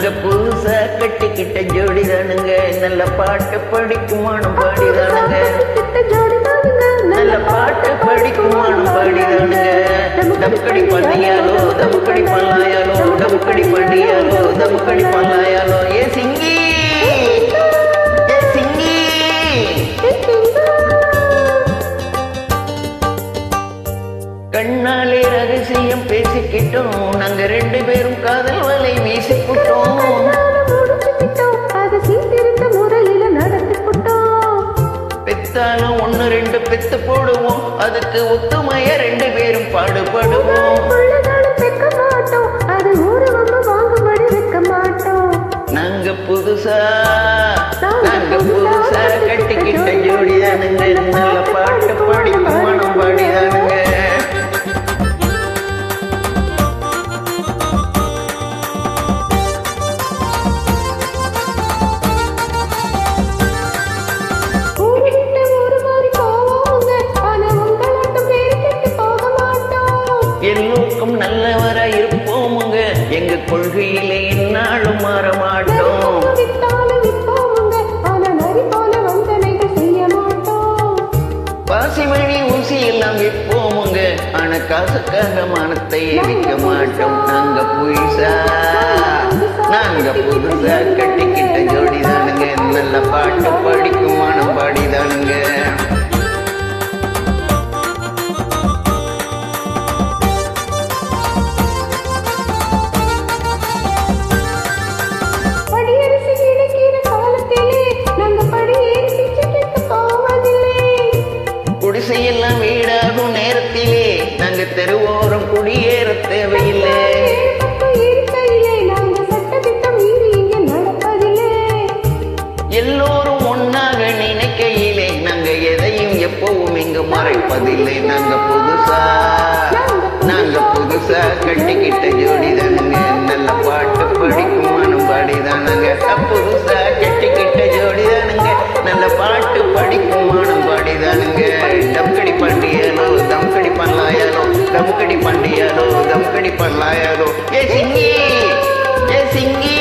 நாங்க புதுசா கட்டிக்கிட்ட ஜோடி தானுங்க நல்ல பாட்டு படிக்கும் மானம் பாடிதானுங்க நல்ல பாட்டு படிக்கும் மானம் பாடிதானுங்க டமுக்கடி பண்ணியாலோ டமுக்கடி பல்லாயாலோ டமுக்கடி பண்ணியாலோ டமுக்கடி பல்லாயாலோ ஏ சிங்கி ஏ சிங்கி கண்ணாலே ரகசியம் பேசிக்கிட்டோம் நாங்க ரெண்டு பேரும் காதல் வலை வீசிக்கிட்டோம் பெத்தாலும் ஒண்ணு ரெண்டு பெத்து போடுவோம் அதுக்கு ஒத்துமைய ரெண்டு பேரும் பாடுபடுவோம் நாங்க புதுசா நாங்க புதுசா கட்டிக்கிட்ட ஜோடிதானுங்க நல்ல பாட்டு படிக்கும் மனம் பாடிதானுங்க எல்லோருக்கும் நல்லவரா இருப்போமுங்க எங்க கொள்கையிலே என்னாலும் மாற மாட்டோம் பாசிமணி ஊசி எல்லாம் விற்போமுங்க ஆனா காசுக்காக மானத்தை விற்க மாட்டோம் நாங்க புதுசா நாங்க புதுசா கட்டிக்கிட்ட ஜோடிதானுங்க நல்ல பாட்டு படிக்கும் மானம் பாடிதானுங்க படியரசு கிடைக்கிற காலத்திலே நாங்க படியேறி பிச்சை கேட்க போவதில்லை குடிசையெல்லாம் வீடாகும் நேரத்திலே நாங்க தெருவோரம் குடியேற தேவையில்லை எல்லோரும் ஒன்னாக நினைக்கையிலே நாங்க எதையும் எப்பவும் இங்கு மறைப்பதில்லை நாங்க புதுசா நாங்க புதுசா கட்டிக்கிட்ட ஜோடிதானுங்க நல்ல பாட்டு படிக்கும் மனம் பாடிதானுங்க புதுசா கட்டிக்கிட்ட ஜோடிதானுங்க நல்ல பாட்டு படிக்கும் மனம் பாடிதானுங்க டம்கடி பண்டியாலோ தம்கடி பல்லாயாலோ தம்கடி பண்டியாலோ தம்கடி பல்லாயாலோ ஏ சிங்கி ஏ சிங்கி